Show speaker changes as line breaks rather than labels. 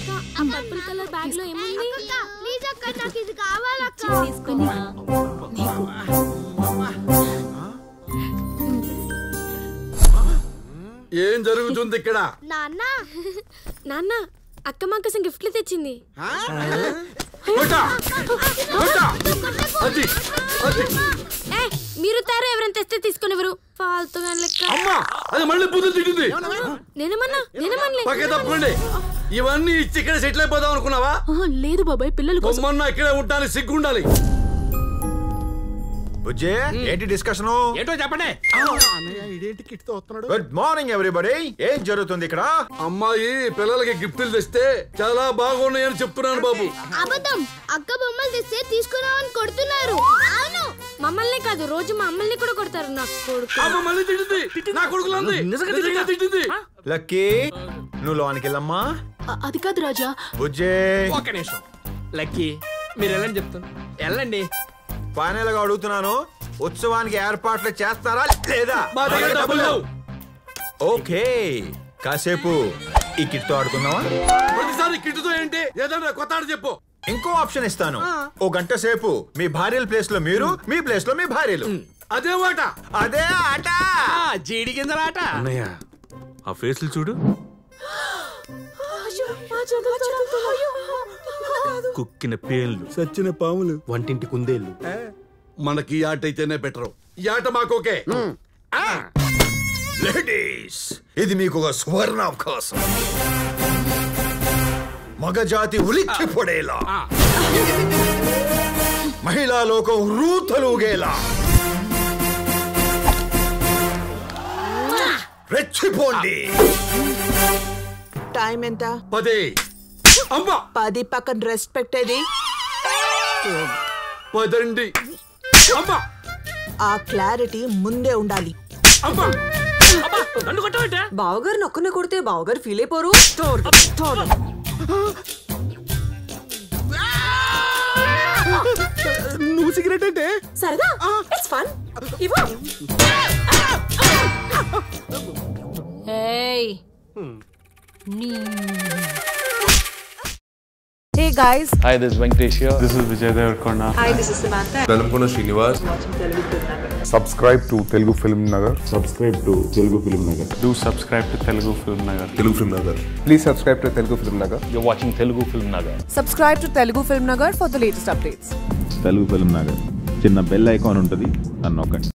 ఆ purple colour bag లో ఏముంది
ప్లీజ్ అక్క నాకు ఇది కావాలక్క
తీసుకుని నీకు
ఏం జరుగుతుంది ఇక్కడ
నాన్న
నాన్న అక్క మా కోసం గిఫ్ట్లు తెచ్చింది
కొట్టా! కొట్టా! అది అది
ఏ మీరు తారు ఎవరైనా తెస్తే తీసుకునేవారు ఫాల్తుగా లెక్క
అమ్మా అది మళ్ళీ బుద్ధులు తిట్టింది
నేనేమన్నా నేనేమనలే
పక్క తప్పండి ఇవన్నీ ఇచ్చి ఇక్కడ సెటిల్ అయిపోదాం అనుకున్నావా
లేదు బాబాయ్ పిల్లలు
బొమ్మన్న ఇక్కడే ఉంటానికి సిగ్గుండాలి
బుజ్జే ఏంటి డిస్కషన్
ఏంటో చెప్పండి
గుడ్ మార్నింగ్ ఎవ్రీబడి ఏం జరుగుతుంది ఇక్కడ
అమ్మాయి పిల్లలకి గిఫ్టులు తెస్తే చాలా బాగున్నాయని చెప్తున్నాను బాబు
అబద్ధం అక్క బొమ్మలు తెస్తే తీసుకున్నామని కొడుతున్నారు అవును
మమ్మల్ని కాదు రోజు మా అమ్మల్ని కూడా కొడతారు నా కొడుకు
అమ్మ మళ్ళీ తిట్టింది నా కొడుకులు అంది నిజంగా తిట్టింది
లక్కీ నువ్వు లోనికి వెళ్ళమ్మా
అది కాదు రాజా
బుజ్జే
ఒక్క నిమిషం లక్కీ మీరు వెళ్ళండి చెప్తాను వెళ్ళండి
ఫైనల్ గా అడుగుతున్నాను ఉత్సవానికి ఏర్పాట్లు చేస్తారా లేదా
మా దగ్గర డబ్బులు లేవు
ఓకే కాసేపు ఈ కిట్తో ఆడుకుందామా
ప్రతిసారి కిట్టుతో ఏంటి ఏదన్నా కొత్త ఆట చెప్పు
ఇంకో ఆప్షన్ ఇస్తాను ఓ గంట సేపు మీ భార్యల ప్లేస్ లో మీరు మీ ప్లేస్ లో మీ భార్యలు
అదే మాట
అదే ఆట
ఆ, జీడి గింజలాట
అన్నయ్య ఆ ఫేస్లు చూడు కుక్కిన పేన్లు
సచ్చిన పాములు
వంటింటి కుందేళ్ళు
మనకి ఈ ఆట అయితేనే బెటర్ ఈ ఆట మాకోకే
లేడీస్ ఇది మీకు ఒక సువర్ణ అవకాశం మగజాతి ఉలిక్కి పొడేలా మహిళా లోకం రూతలుగేలా రెచ్చిపోండి
టైం ఎంత
పదే అమ్మా
పది పక్కన రెస్పెక్ట్ ఏది
పదండి అమ్మా
ఆ క్లారిటీ ముందే ఉండాలి
అమ్మా
నన్ను కొట్టమంటే
బావగారు నొక్కనే కొడితే బావగారు ఫీల్ అయిపోరు
నువ్వు సిగరెట్ అంటే
సరదా ఇట్స్ ఫన్ ఇవ్వు ఏయ్
Hey guys,
hi this Venkatesh this is Vijay Devarakonda
hi this is Samantha
Velankonda Srinivas subscribe to Telugu Film Nagar subscribe to Telugu Film Nagar
do subscribe to Telugu Film Nagar
Telugu Film Nagar please subscribe to Telugu Film Nagar
you watching Telugu Film Nagar
subscribe to Telugu Film Nagar for the latest updates.
Telugu Film Nagar చిన్న bell icon ఉంటుంది అని నొక్కండి